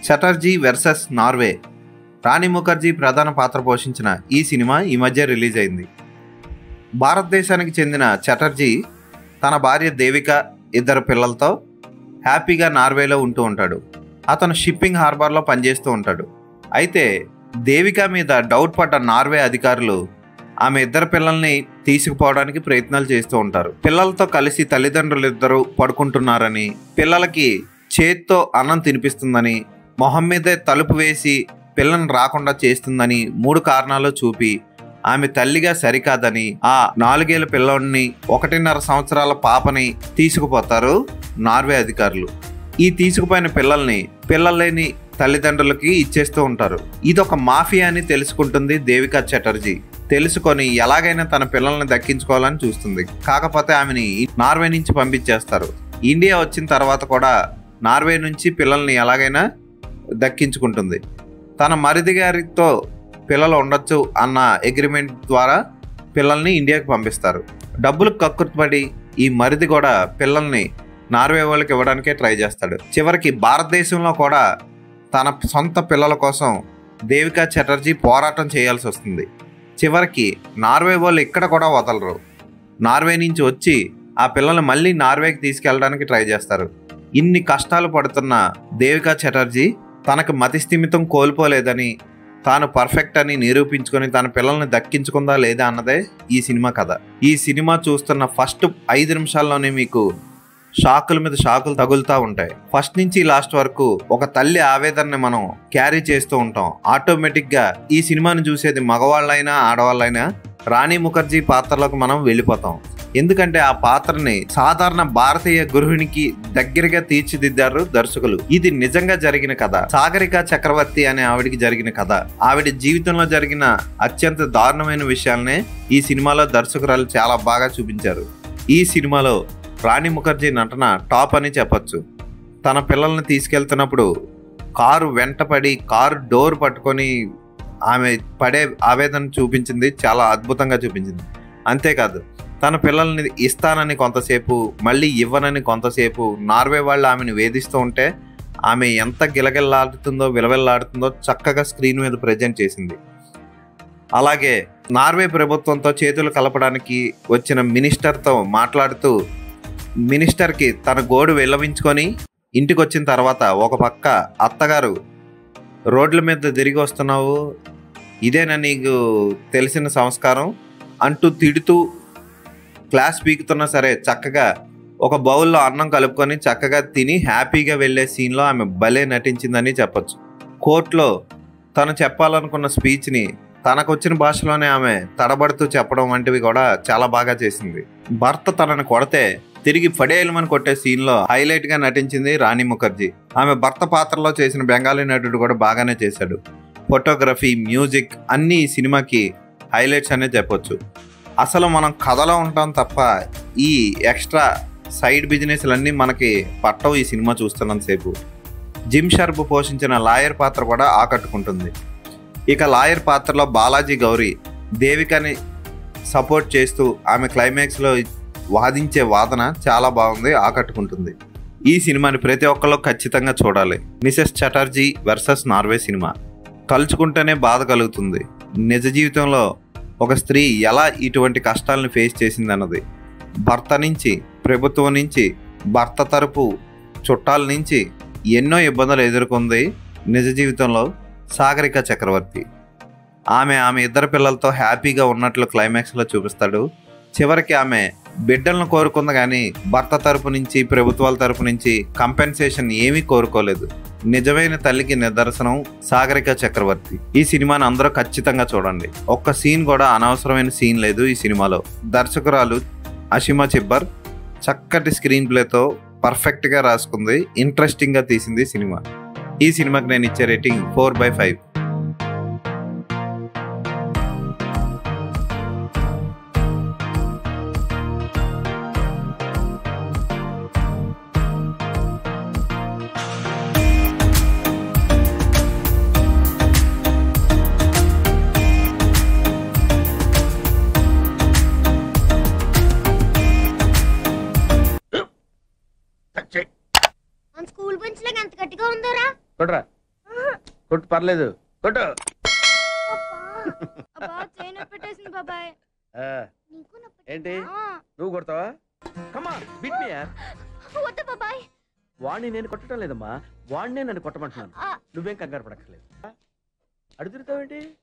Chatterjee versus Norway Rani Mukherjee ప్రధాన పాత్ర పోషించిన ఈ సినిమా ఈ మధ్య రిలీజ్ అయింది భారతదేశానికి చెందిన చటర్జీ తన భార్య దేవిక ఇద్దరు పిల్లలతో హ్యాపీగా నార్వేలో ఉంటూ ఉంటాడు అతను షిప్పింగ్ హార్బర్లో పనిచేస్తూ ఉంటాడు అయితే దేవిక మీద డౌట్ పడ్డ నార్వే అధికారులు ఆమె ఇద్దరు పిల్లల్ని తీసుకుపోవడానికి ప్రయత్నాలు చేస్తూ ఉంటారు పిల్లలతో కలిసి తల్లిదండ్రులు ఇద్దరు పడుకుంటున్నారని పిల్లలకి చేత్తో అన్నం తినిపిస్తుందని మొహం మీదే తలుపు వేసి పిల్లని రాకుండా చేస్తుందని మూడు కారణాలు చూపి ఆమె తల్లిగా సరికాదని ఆ నాలుగేళ్ల పిల్లోడిని ఒకటిన్నర సంవత్సరాల పాపని తీసుకుపోతారు నార్వే అధికారులు ఈ తీసుకుపోయిన పిల్లల్ని పిల్లలేని తల్లిదండ్రులకి ఇచ్చేస్తూ ఉంటారు ఇది ఒక మాఫియా అని తెలుసుకుంటుంది దేవికా చటర్జీ తెలుసుకొని ఎలాగైనా తన పిల్లల్ని దక్కించుకోవాలని చూస్తుంది కాకపోతే ఆమెని నార్వే నుంచి పంపించేస్తారు ఇండియా వచ్చిన తర్వాత కూడా నార్వే నుంచి పిల్లల్ని ఎలాగైనా దక్కించుకుంటుంది తన మరిది గారితో పిల్లలు ఉండొచ్చు అన్న అగ్రిమెంట్ ద్వారా పిల్లల్ని ఇండియాకి పంపిస్తారు డబ్బులు కక్కుర్పడి ఈ మరిది కూడా పిల్లల్ని నార్వే వాళ్ళకి ఇవ్వడానికే ట్రై చేస్తాడు చివరికి భారతదేశంలో కూడా తన సొంత పిల్లల కోసం దేవికా చటర్జీ పోరాటం చేయాల్సి వస్తుంది చివరికి నార్వే వాళ్ళు ఇక్కడ కూడా వదలరు నార్వే నుంచి వచ్చి ఆ పిల్లల్ని మళ్ళీ నార్వేకి తీసుకెళ్ళడానికి ట్రై చేస్తారు ఇన్ని కష్టాలు పడుతున్న దేవికా చటర్జీ తనకు మతిస్థిమితం కోల్పోలేదని తాను పర్ఫెక్ట్ అని నిరూపించుకొని తన పిల్లల్ని దక్కించుకుందా లేదా అన్నదే ఈ సినిమా కథ ఈ సినిమా చూస్తున్న ఫస్ట్ ఐదు నిమిషాల్లోనే మీకు షాకుల మీద షాకులు తగులుతూ ఉంటాయి ఫస్ట్ నుంచి లాస్ట్ వరకు ఒక తల్లి ఆవేదనని మనం క్యారీ చేస్తూ ఉంటాం ఆటోమేటిక్గా ఈ సినిమాని చూసేది మగవాళ్ళైనా ఆడవాళ్ళైనా రాణి ముఖర్జీ పాత్రలోకి మనం వెళ్ళిపోతాం ఎందుకంటే ఆ పాత్రని సాధారణ భారతీయ గృహిణికి దగ్గరగా తీర్చిదిద్దారు దర్శకులు ఇది నిజంగా జరిగిన కథ సాగరిక చక్రవర్తి అనే ఆవిడికి జరిగిన కథ ఆవిడ జీవితంలో జరిగిన అత్యంత దారుణమైన విషయాలనే ఈ సినిమాలో దర్శకురాలు చాలా బాగా చూపించారు ఈ సినిమాలో రాణి ముఖర్జీ నటన టాప్ అని చెప్పొచ్చు తన పిల్లల్ని తీసుకెళ్తున్నప్పుడు కారు వెంటపడి కారు డోర్ పట్టుకొని ఆమె పడే ఆవేదన చూపించింది చాలా అద్భుతంగా చూపించింది అంతేకాదు తన పిల్లల్ని ఇస్తానని కొంతసేపు మళ్ళీ ఇవ్వనని కొంతసేపు నార్వే వాళ్ళు ఆమెను వేధిస్తూ ఉంటే ఆమె ఎంత గిలగిల్లాడుతుందో విలవిల్లాడుతుందో చక్కగా స్క్రీన్ మీద ప్రజెంట్ చేసింది అలాగే నార్వే ప్రభుత్వంతో చేతులు కలపడానికి వచ్చిన మినిస్టర్తో మాట్లాడుతూ మినిస్టర్కి తన గోడు విల్లవించుకొని ఇంటికి వచ్చిన తర్వాత ఒక పక్క అత్తగారు రోడ్ల మీద తిరిగి వస్తున్నావు ఇదేనా నీకు తెలిసిన సంస్కారం అంటూ తిడుతూ క్లాస్ పీకుతున్నా సరే చక్కగా ఒక బౌల్లో అన్నం కలుపుకొని చక్కగా తిని హ్యాపీగా వెళ్ళే సీన్లో ఆమె భలే నటించిందని చెప్పొచ్చు కోర్టులో తను చెప్పాలనుకున్న స్పీచ్ని తనకు వచ్చిన భాషలోనే ఆమె తడబడుతూ చెప్పడం వంటివి కూడా చాలా బాగా చేసింది భర్త తనని కొడితే తిరిగి పడేయలమని కొట్టే సీన్లో హైలైట్ గా నటించింది రాణి ముఖర్జీ ఆమె భర్త పాత్రలో చేసిన బెంగాలీ నటుడు కూడా బాగానే చేశాడు ఫోటోగ్రఫీ మ్యూజిక్ అన్ని ఈ సినిమాకి హైలైట్స్ అనే చెప్పొచ్చు అసలు మనం కథలో ఉంటాం తప్ప ఈ ఎక్స్ట్రా సైడ్ బిజినెస్లన్నీ మనకి పట్టవు ఈ సినిమా చూస్తున్నంతసేపు జిమ్ షర్బ్ పోషించిన లాయర్ పాత్ర కూడా ఆకట్టుకుంటుంది ఇక లాయర్ పాత్రలో బాలాజీ గౌరీ దేవికని సపోర్ట్ చేస్తూ ఆమె క్లైమాక్స్లో వాదించే వాదన చాలా బాగుంది ఆకట్టుకుంటుంది ఈ సినిమాని ప్రతి ఒక్కళ్ళు ఖచ్చితంగా చూడాలి Mrs Chatterjee versus Norway cinema తలుచుకుంటేనే బాధ కలుగుతుంది నిజ జీవితంలో ఒక స్త్రీ ఎలా ఇటువంటి కష్టాలను ఫేస్ చేసిందన్నది భర్త నుంచి ప్రభుత్వం నుంచి భర్త తరపు చుట్టాల నుంచి ఎన్నో ఇబ్బందులు ఎదుర్కొంది నిజ జీవితంలో సాగరిక చక్రవర్తి ఆమె ఆమె ఇద్దరు పిల్లలతో హ్యాపీగా ఉన్నట్లు క్లైమాక్స్లో చూపిస్తాడు చివరికి ఆమె బిడ్డలను కోరుకుంది కానీ భర్త తరపు నుంచి ప్రభుత్వాల తరపు నుంచి కంపెన్సేషన్ ఏమీ కోరుకోలేదు నిజమైన తల్లికి నిదర్శనం సాగరిక చక్రవర్తి ఈ సినిమాని అందరూ ఖచ్చితంగా చూడండి ఒక్క సీన్ కూడా అనవసరమైన సీన్ లేదు ఈ సినిమాలో దర్శకురాలు అషిమా చిబ్బర్ చక్కటి స్క్రీన్ ప్లేతో పర్ఫెక్ట్గా రాసుకుంది ఇంట్రెస్టింగ్గా తీసింది సినిమా ఈ సినిమాకి నేను ఇచ్చే రేటింగ్ ఫోర్ బై ఫైవ్ మన స్కూల్ బెంచ్ లాగా ఎంత గట్టిగా ఉందోరా చూడరా కొట్టు పర్లేదు కొట్టు అబ్బా చేయి నొప్పి పెట్టేసింది బాబాయ్ ఆ, నీకు నొప్పి ఏంటి ఆ, నువ్వు కొడతావా కమా బిట్ మీ వద్దు బాబాయ్ వాడిని నేను కొట్టడం లేదమ్మా వాడినే నన్ను కొట్టమంటున్నాను ఆ, నువ్వేం కంగారు పడక్కర్లేదు అడుగుతావేంటి